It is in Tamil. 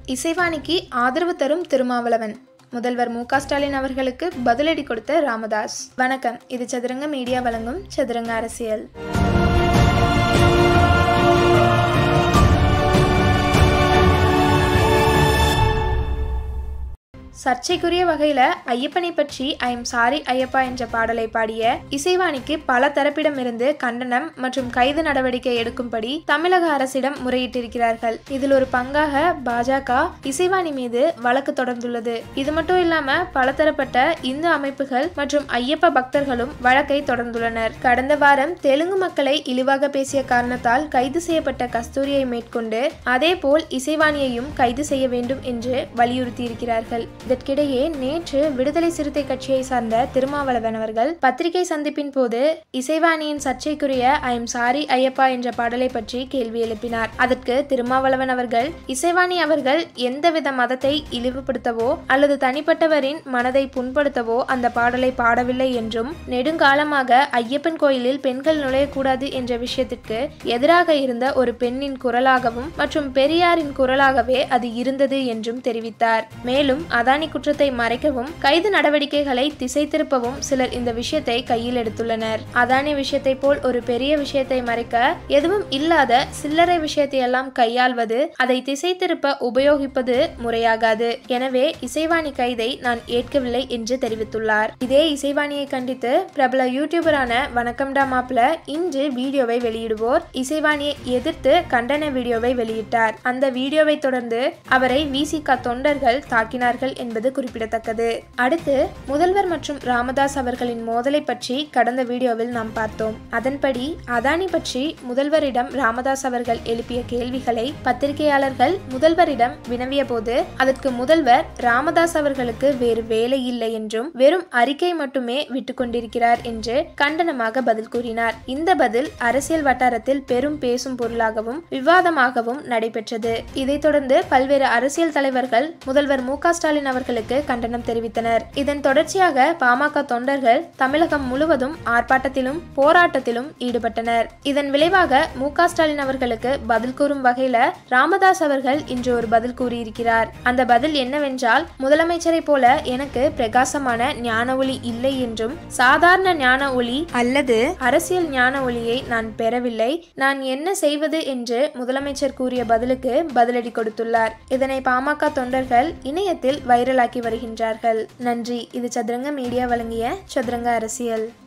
இசைவாணிக்கு ஆதரவு தரும் திருமாவளவன் முதல்வர் மு க ஸ்டாலின் அவர்களுக்கு பதிலடி கொடுத்த ராமதாஸ் வணக்கம் இது சதுரங்க மீடியா வழங்கும் சதுரங்க அரசியல் சர்ச்சைக்குரிய வகையில ஐயப்பனை பற்றி ஐ எம் சாரி ஐயப்பா என்ற பாடலை பாடிய இசைவாணிக்கு பல தரப்பிடமிருந்து கண்டனம் மற்றும் கைது நடவடிக்கை எடுக்கும்படி தமிழக அரசிடம் முறையிட்டிருக்கிறார்கள் இதில் ஒரு பங்காக பாஜக இசைவாணி மீது வழக்கு தொடர்ந்துள்ளது இது மட்டும் இல்லாம பலதரப்பட்ட இந்து அமைப்புகள் மற்றும் ஐயப்ப பக்தர்களும் வழக்கை தொடர்ந்துள்ளனர் கடந்த வாரம் தெலுங்கு மக்களை இழிவாக பேசிய காரணத்தால் கைது செய்யப்பட்ட கஸ்தூரியை மேற்கொண்டு அதேபோல் இசைவாணியையும் கைது செய்ய வேண்டும் என்று வலியுறுத்தியிருக்கிறார்கள் இதற்கிடையே நேற்று விடுதலை சிறுத்தை கட்சியை சார்ந்த திருமாவளவன் அவர்கள் பத்திரிகை சந்திப்பின் போது இசைவாணியின் சர்ச்சைக்குரிய ஐ எம் சாரி ஐயப்பா என்ற பாடலை பற்றி கேள்வி எழுப்பினார் அதற்கு திருமாவளவன் அவர்கள் இசைவாணி அவர்கள் எந்தவித மதத்தை இழிவுபடுத்தவோ அல்லது தனிப்பட்டவரின் மனதை புண்படுத்தவோ அந்த பாடலை பாடவில்லை என்றும் நெடுங்காலமாக ஐயப்பன் கோயிலில் பெண்கள் நுழையக்கூடாது என்ற விஷயத்திற்கு எதிராக இருந்த ஒரு பெண்ணின் குரலாகவும் மற்றும் பெரியாரின் குரலாகவே அது இருந்தது என்றும் தெரிவித்தார் மேலும் அதானி குற்றத்தை மறைக்கவும் கைது நடவடிக்கைகளை திசை திருப்பவும் சிலர் இந்த விஷயத்தை கையில் எடுத்துள்ளனர் அதானி விஷயத்தை போல் ஒரு பெரிய விஷயத்தை மறைக்க எதுவும் இல்லாத சில்லறை விஷயத்தை எல்லாம் கையாள்வது அதை திசை திருப்ப உபயோகிப்பது முறையாகாது எனவே இசைவாணி கைதை நான் ஏற்கவில்லை என்று தெரிவித்துள்ளார் இதே இசைவாணியை கண்டித்து பிரபல யூடியூபரான வணக்கம்டா மாப்ள இன்று வீடியோவை வெளியிடுவோர் இசைவாணியை எதிர்த்து கண்டன வீடியோவை வெளியிட்டார் அந்த வீடியோவை தொடர்ந்து அவரை விசிக தொண்டர்கள் தாக்கினார்கள் என்பது குறிப்பிடத்தக்கது அடுத்து முதல்வர் மற்றும் ராமதாஸ் அவர்களின் மோதலை பற்றி கடந்த வீடியோவில் நாம் பார்த்தோம் அதன்படி அதானி பற்றி முதல்வரிடம் ராமதாஸ் அவர்கள் எழுப்பிய கேள்விகளை பத்திரிகையாளர்கள் முதல்வரிடம் வினவிய போது அதற்கு முதல்வர் ராமதாஸ் அவர்களுக்கு வேறு வேலை இல்லை என்றும் வெறும் அறிக்கை மட்டுமே விட்டுக் கொண்டிருக்கிறார் என்று கண்டனமாக பதில் கூறினார் இந்த பதில் அரசியல் வட்டாரத்தில் பெரும் பேசும் பொருளாகவும் விவாதமாகவும் நடைபெற்றது இதைத் தொடர்ந்து பல்வேறு அரசியல் தலைவர்கள் முதல்வர் மு ஸ்டாலின் அவர்களுக்கு கண்டனம் தெரிவித்தனர் இதன் தொடர்ச்சியாக பாமக தொண்டர்கள் தமிழகம் முழுவதும் ஆர்ப்பாட்டத்திலும் போராட்டத்திலும் ஈடுபட்டனர் இதன் விளைவாக மு ஸ்டாலின் அவர்களுக்கு பதில் கூறும் வகையில ராமதாஸ் அவர்கள் இன்று ஒரு பதில் கூறியிருக்கிறார் அந்த பதில் என்னவென்றால் முதலமைச்சரை போல எனக்கு பிரகாசமான ஞான ஒளி இல்லை என்றும் சாதாரண ஞான ஒளி அல்லது அரசியல் ஞான ஒளியை நான் பெறவில்லை நான் என்ன செய்வது என்று முதலமைச்சர் கூறிய பதிலுக்கு பதிலடி கொடுத்துள்ளார் இதனை பாமக தொண்டர்கள் இணையத்தில் வைரலாக்கி வருகின்றார்கள் நன்றி இது சதுரங்க மீடியா வழங்கிய சதுரங்க அரசியல்